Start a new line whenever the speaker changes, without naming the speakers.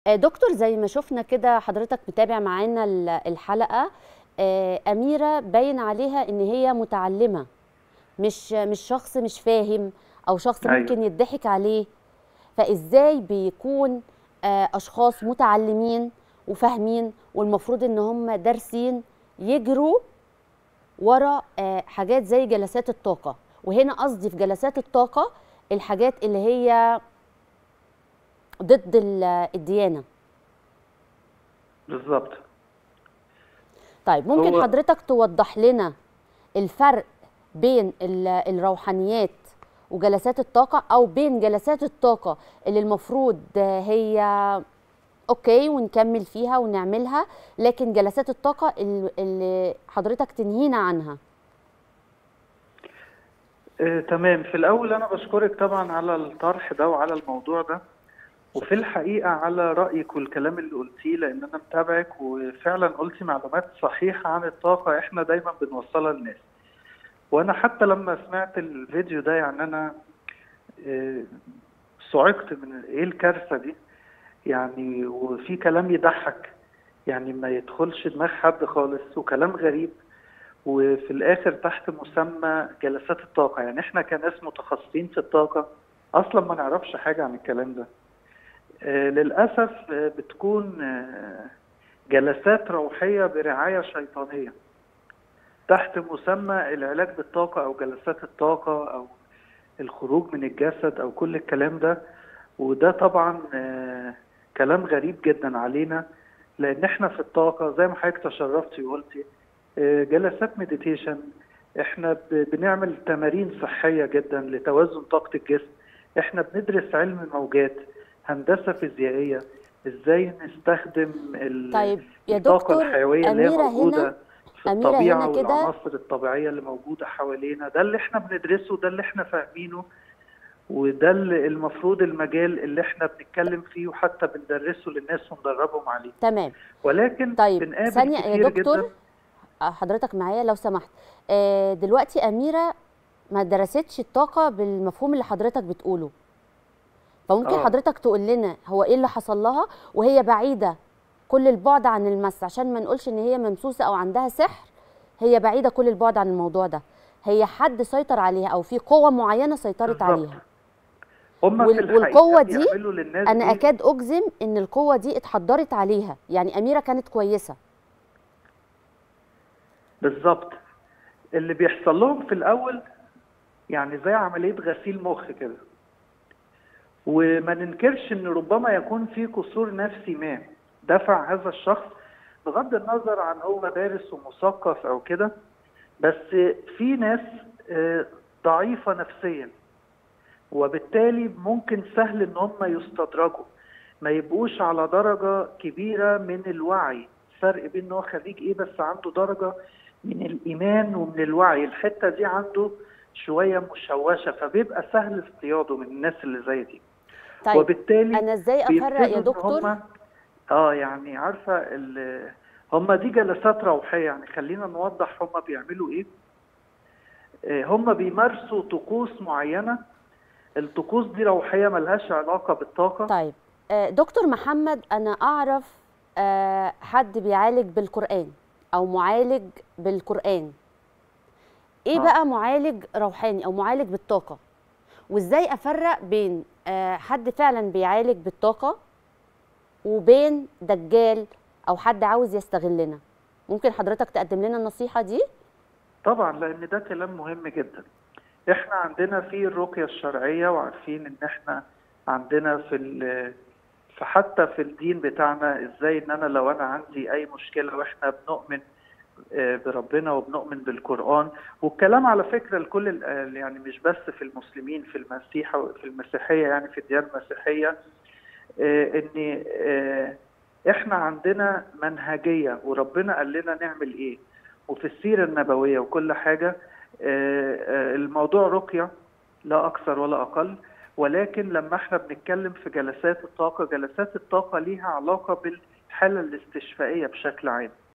آه، دكتور زي ما شفنا كده حضرتك متابع معانا ال- الحلقة آه، أميرة باين عليها إن هي متعلمة مش مش شخص مش فاهم أو شخص
أيوه.
ممكن يضحك عليه فإزاي بيكون آه، أشخاص متعلمين وفاهمين والمفروض إن هم دارسين يجروا ورا آه، حاجات زي جلسات الطاقة وهنا قصدي في جلسات الطاقة الحاجات اللي هي ضد ال- الديانة
بالظبط
طيب ممكن
هو-
حضرتك توضح لنا الفرق بين ال- الروحانيات وجلسات الطاقة أو بين جلسات الطاقة اللي المفروض هي أوكي ونكمل فيها ونعملها لكن جلسات الطاقة ال- اللي حضرتك تنهينا عنها
آه، تمام في الأول أنا بشكرك طبعا على الطرح ده وعلى الموضوع ده وفي الحقيقة على رأيك والكلام اللي قلتيه لأن أنا متابعك وفعلا قلتي معلومات صحيحة عن الطاقة إحنا دايما بنوصلها للناس وأنا حتى لما سمعت الفيديو ده يعني أنا آه، صعقت من إيه الكارثة دي يعني وفي كلام يضحك يعني ما يدخلش دماغ حد خالص وكلام غريب وفي الاخر تحت مسمى جلسات الطاقه يعني احنا كناس متخصصين في الطاقه اصلا ما نعرفش حاجه عن الكلام ده آه للاسف آه بتكون آه جلسات روحيه برعايه شيطانيه تحت مسمى العلاج بالطاقه او جلسات الطاقه او الخروج من الجسد او كل الكلام ده وده طبعا آه كلام غريب جدا علينا لان احنا في الطاقه زي ما حضرتك تشرفتي وقلتي آه، جلسات مديتيشن احنا ب- بنعمل تمارين صحيه جدا لتوازن طاقه الجسم احنا بندرس علم الموجات هندسه فيزيائيه ازاي نستخدم ال-
طيب يا
الطاقه
دكتور
الحيويه اللي هي
أميرة
موجوده
هنا
في
أميرة
الطبيعه
هنا كده
والعناصر الطبيعيه اللي موجوده حوالينا ده اللي احنا بندرسه ده اللي احنا فاهمينه وده اللي المفروض المجال اللي احنا بنتكلم فيه وحتى بندرسه للناس وندربهم عليه
تمام
ولكن
طيب
بنقابل
ثانية
كتير
يا دكتور
جدا
آه، حضرتك معايا لو سمحت آه، دلوقتي أميرة ما درستش الطاقة بالمفهوم اللي حضرتك بتقوله فممكن
آه.
حضرتك تقول لنا هو ايه اللي حصل لها وهي بعيدة كل البعد عن المس عشان ما نقولش ان هي ممسوسة او عندها سحر هي بعيدة كل البعد عن الموضوع ده هي حد سيطر عليها او في قوة معينة سيطرت
بالظبط.
عليها
هم
وال-
في الحقيقة
والقوة دي
بيعملوا للناس
انا
دي
اكاد اجزم ان القوة دي اتحضرت عليها يعني أميرة كانت كويسة
بالظبط اللي بيحصل لهم في الأول يعني زي عملية غسيل مخ كده وما ننكرش ان ربما يكون في قصور نفسي ما دفع هذا الشخص بغض النظر عن هو دارس ومثقف او كده بس في ناس آه، ضعيفة نفسيا وبالتالي ممكن سهل ان هم يستدرجوا ما يبقوش على درجة كبيرة من الوعي فرق بين ان هو خريج ايه بس عنده درجة من الايمان ومن الوعي الحتة دي عنده شوية مشوشة فبيبقى سهل اصطياده من الناس اللي زي دي
طيب
وبالتالي
انا ازاي افرق
بيبتدوا
يا
إن
دكتور
هم اه يعني عارفه ال- هم دي جلسات روحيه يعني خلينا نوضح هم بيعملوا ايه آه، هم بيمارسوا طقوس معينه الطقوس دي روحيه ملهاش علاقه بالطاقه
طيب آه، دكتور محمد انا اعرف آه، حد بيعالج بالقرآن او معالج بالقرآن ايه
آه.
بقى معالج روحاني او معالج بالطاقة وازاي افرق بين آه، حد فعلا بيعالج بالطاقة وبين دجال او حد عاوز يستغلنا ممكن حضرتك تقدم لنا النصيحة دي
طبعا لان ده كلام مهم جدا احنا عندنا في الرقيه الشرعيه وعارفين ان احنا عندنا في ال- فحتى في الدين بتاعنا ازاي ان انا لو انا عندي اي مشكله واحنا بنؤمن آه، بربنا وبنؤمن بالقرآن والكلام على فكرة لكل ال- يعني مش بس في المسلمين في المسيح في المسيحية يعني في الديانة المسيحية آه، ان آه، احنا عندنا منهجية وربنا قال لنا نعمل ايه وفي السيرة النبوية وكل حاجة آه، آه، الموضوع رقية لا أكثر ولا أقل ولكن لما احنا بنتكلم في جلسات الطاقة جلسات الطاقة ليها علاقة بالحالة الاستشفائية بشكل عام